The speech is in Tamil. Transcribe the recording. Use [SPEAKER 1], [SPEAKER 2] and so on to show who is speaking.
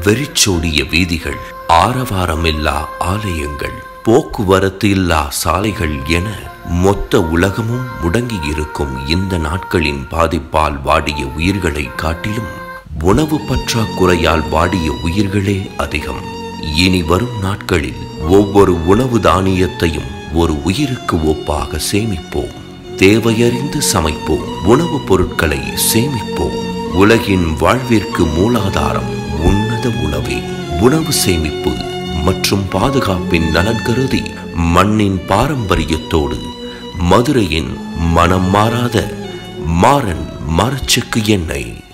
[SPEAKER 1] வெறிச்சோடிய வீதிகள் ஆரவாரமில்லா ஆலயங்கள் போக்குவரத்து இல்லா சாலைகள் என மொத்த உலகமும் முடங்கியிருக்கும் இந்த நாட்களின் பாதிப்பால் வாடிய உயிர்களை காட்டிலும் உணவு பற்றாக்குறையால் வாடிய உயிர்களே அதிகம் இனி வரும் நாட்களில் ஒவ்வொரு உணவு தானியத்தையும் ஒரு உயிருக்கு ஒப்பாக சேமிப்போம் தேவையறிந்து சமைப்போம் உணவுப் பொருட்களை சேமிப்போம் உலகின் வாழ்விற்கு மூலாதாரம் உன்னத உணவே உணவு சேமிப்பு மற்றும் பாதுகாப்பின் நலன் கருதி மண்ணின் பாரம்பரியத்தோடு மதுரையின் மனம் மாறாத மாறன் மரச்செக்கு எண்ணெய்